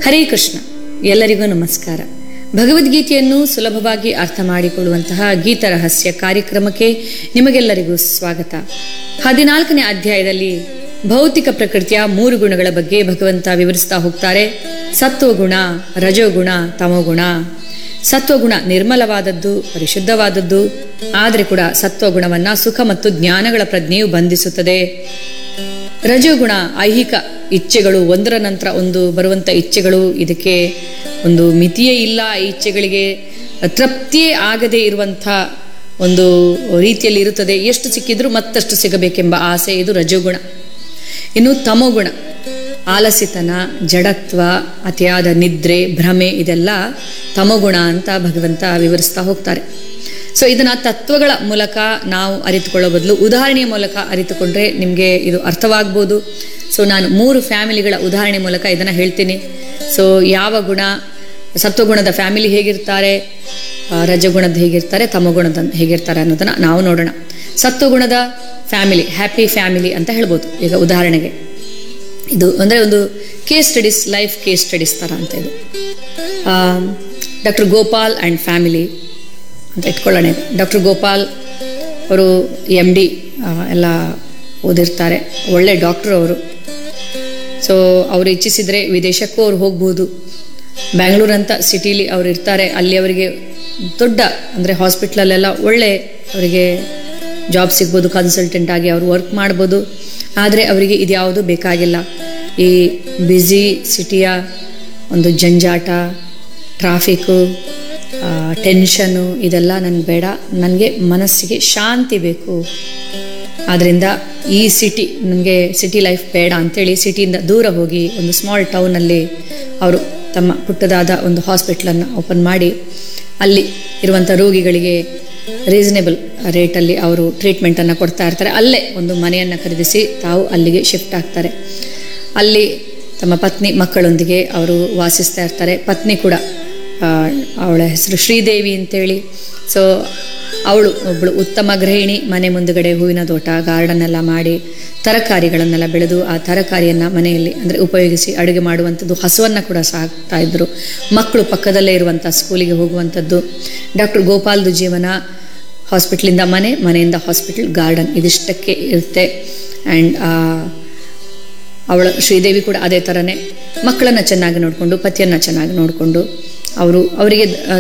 ಹರೇ ಕೃಷ್ಣ ಎಲ್ಲರಿಗೂ ನಮಸ್ಕಾರ ಭಗವದ್ಗೀತೆಯನ್ನು ಸುಲಭವಾಗಿ ಅರ್ಥ ಮಾಡಿಕೊಳ್ಳುವಂತಹ ಗೀತ ರಹಸ್ಯ ಕಾರ್ಯಕ್ರಮಕ್ಕೆ ನಿಮಗೆಲ್ಲರಿಗೂ ಸ್ವಾಗತ ಹದಿನಾಲ್ಕನೇ ಅಧ್ಯಾಯದಲ್ಲಿ ಭೌತಿಕ ಪ್ರಕೃತಿಯ ಮೂರು ಗುಣಗಳ ಬಗ್ಗೆ ಭಗವಂತ ವಿವರಿಸ್ತಾ ಹೋಗ್ತಾರೆ ಸತ್ವಗುಣ ರಜೋಗುಣ ತಮೋಗುಣ ಸತ್ವಗುಣ ನಿರ್ಮಲವಾದದ್ದು ಪರಿಶುದ್ಧವಾದದ್ದು ಆದರೆ ಕೂಡ ಸತ್ವಗುಣವನ್ನ ಸುಖ ಮತ್ತು ಜ್ಞಾನಗಳ ಪ್ರಜ್ಞೆಯು ಬಂಧಿಸುತ್ತದೆ ರಜೋಗುಣ ಐಹಿಕ ಇಚ್ಛೆಗಳು ಒಂದರ ನಂತರ ಒಂದು ಬರುವಂಥ ಇಚ್ಛೆಗಳು ಇದಕ್ಕೆ ಒಂದು ಮಿತಿಯೇ ಇಲ್ಲ ಈ ಇಚ್ಛೆಗಳಿಗೆ ತೃಪ್ತಿಯೇ ಆಗದೆ ಇರುವಂಥ ಒಂದು ರೀತಿಯಲ್ಲಿ ಇರುತ್ತದೆ ಎಷ್ಟು ಸಿಕ್ಕಿದ್ರೂ ಮತ್ತಷ್ಟು ಸಿಗಬೇಕೆಂಬ ಆಸೆ ಇದು ರಜೋಗುಣ ಇನ್ನು ತಮೋಗುಣ ಆಲಸಿತನ ಜಡತ್ವ ಅತಿಯಾದ ನಿದ್ರೆ ಭ್ರಮೆ ಇದೆಲ್ಲ ತಮೋಗುಣ ಅಂತ ಭಗವಂತ ವಿವರಿಸ್ತಾ ಹೋಗ್ತಾರೆ ಸೊ ಇದನ್ನ ತತ್ವಗಳ ಮೂಲಕ ನಾವು ಅರಿತುಕೊಳ್ಳೋ ಬದಲು ಉದಾಹರಣೆಯ ಮೂಲಕ ಅರಿತುಕೊಂಡ್ರೆ ನಿಮಗೆ ಇದು ಅರ್ಥವಾಗ್ಬೋದು ಸೊ ನಾನು ಮೂರು ಫ್ಯಾಮಿಲಿಗಳ ಉದಾಹರಣೆ ಮೂಲಕ ಇದನ್ನು ಹೇಳ್ತೀನಿ ಸೊ ಯಾವ ಗುಣ ಸತ್ವಗುಣದ ಫ್ಯಾಮಿಲಿ ಹೇಗಿರ್ತಾರೆ ಆ, ರಜಗುಣದ ಹೇಗಿರ್ತಾರೆ ತಮಗುಣದ ಹೇಗಿರ್ತಾರೆ ಅನ್ನೋದನ್ನ ನಾವು ನೋಡೋಣ ಸತ್ವಗುಣದ ಫ್ಯಾಮಿಲಿ ಹ್ಯಾಪಿ ಫ್ಯಾಮಿಲಿ ಅಂತ ಹೇಳ್ಬೋದು ಈಗ ಉದಾಹರಣೆಗೆ ಇದು ಅಂದರೆ ಒಂದು case studies life case studies ಥರ ಅಂತ ಇದು ಡಾಕ್ಟರ್ ಗೋಪಾಲ್ ಆ್ಯಂಡ್ ಫ್ಯಾಮಿಲಿ ಅಂತ ಇಟ್ಕೊಳ್ಳೋಣ ಡಾಕ್ಟರ್ ಗೋಪಾಲ್ ಅವರು ಎಮ್ ಡಿ ಎಲ್ಲ ಓದಿರ್ತಾರೆ ಒಳ್ಳೆ ಡಾಕ್ಟ್ರು ಅವರು ಸೊ ಅವರು ಇಚ್ಛಿಸಿದರೆ ವಿದೇಶಕ್ಕೂ ಅವ್ರು ಹೋಗ್ಬೋದು ಬ್ಯಾಂಗ್ಳೂರ್ ಅಂತ ಸಿಟಿಲಿ ಅವ್ರು ಇರ್ತಾರೆ ಅಲ್ಲಿ ಅವರಿಗೆ ದೊಡ್ಡ ಅಂದರೆ ಹಾಸ್ಪಿಟ್ಲಲ್ಲೆಲ್ಲ ಒಳ್ಳೆ ಅವರಿಗೆ ಜಾಬ್ ಸಿಗ್ಬೋದು ಕನ್ಸಲ್ಟೆಂಟ್ ಆಗಿ ಅವರು ವರ್ಕ್ ಮಾಡ್ಬೋದು ಆದರೆ ಅವರಿಗೆ ಇದ್ಯಾವುದು ಬೇಕಾಗಿಲ್ಲ ಈ ಬ್ಯುಸಿ ಸಿಟಿಯ ಒಂದು ಜಂಜಾಟ ಟ್ರಾಫಿಕ್ಕು ಟೆನ್ಷನ್ನು ಇದೆಲ್ಲ ನನಗೆ ಬೇಡ ನನಗೆ ಮನಸ್ಸಿಗೆ ಶಾಂತಿ ಬೇಕು ಆದ್ದರಿಂದ ಈ ಸಿಟಿ ನನಗೆ ಸಿಟಿ ಲೈಫ್ ಬೇಡ ಅಂತೇಳಿ ಸಿಟಿಯಿಂದ ದೂರ ಹೋಗಿ ಒಂದು ಸ್ಮಾಲ್ ಟೌನಲ್ಲಿ ಅವರು ತಮ್ಮ ಪುಟ್ಟದಾದ ಒಂದು ಹಾಸ್ಪಿಟ್ಲನ್ನು ಓಪನ್ ಮಾಡಿ ಅಲ್ಲಿ ಇರುವಂಥ ರೋಗಿಗಳಿಗೆ ರೀಸನೇಬಲ್ ರೇಟಲ್ಲಿ ಅವರು ಟ್ರೀಟ್ಮೆಂಟನ್ನು ಕೊಡ್ತಾ ಇರ್ತಾರೆ ಅಲ್ಲೇ ಒಂದು ಮನೆಯನ್ನು ಖರೀದಿಸಿ ತಾವು ಅಲ್ಲಿಗೆ ಶಿಫ್ಟ್ ಆಗ್ತಾರೆ ಅಲ್ಲಿ ತಮ್ಮ ಪತ್ನಿ ಮಕ್ಕಳೊಂದಿಗೆ ಅವರು ವಾಸಿಸ್ತಾ ಇರ್ತಾರೆ ಪತ್ನಿ ಕೂಡ ಆ, ಅವಳ ಹೆಸರು ಶ್ರೀದೇವಿ ಅಂತೇಳಿ ಸೊ ಅವಳು ಒಬ್ಬಳು ಉತ್ತಮ ಗೃಹಿಣಿ ಮನೆ ಮುಂದುಗಡೆ ಹೂವಿನ ತೋಟ ಗಾರ್ಡನ್ ಎಲ್ಲ ಮಾಡಿ ತರಕಾರಿಗಳನ್ನೆಲ್ಲ ಬೆಳೆದು ಆ ತರಕಾರಿಯನ್ನು ಮನೆಯಲ್ಲಿ ಅಂದರೆ ಉಪಯೋಗಿಸಿ ಅಡುಗೆ ಮಾಡುವಂಥದ್ದು ಹಸುವನ್ನು ಕೂಡ ಸಾಕ್ತಾ ಇದ್ದರು ಮಕ್ಕಳು ಪಕ್ಕದಲ್ಲೇ ಇರುವಂಥ ಸ್ಕೂಲಿಗೆ ಹೋಗುವಂಥದ್ದು ಡಾಕ್ಟರ್ ಗೋಪಾಲ್ದು ಜೀವನ ಹಾಸ್ಪಿಟ್ಲಿಂದ ಮನೆ ಮನೆಯಿಂದ ಹಾಸ್ಪಿಟಲ್ ಗಾರ್ಡನ್ ಇದಿಷ್ಟಕ್ಕೆ ಇರುತ್ತೆ ಆ್ಯಂಡ್ ಅವಳ ಶ್ರೀದೇವಿ ಕೂಡ ಅದೇ ಥರನೇ ಮಕ್ಕಳನ್ನು ಚೆನ್ನಾಗಿ ನೋಡಿಕೊಂಡು ಪತಿಯನ್ನು ಚೆನ್ನಾಗಿ ನೋಡಿಕೊಂಡು ಅವರು ಅವರಿಗೆ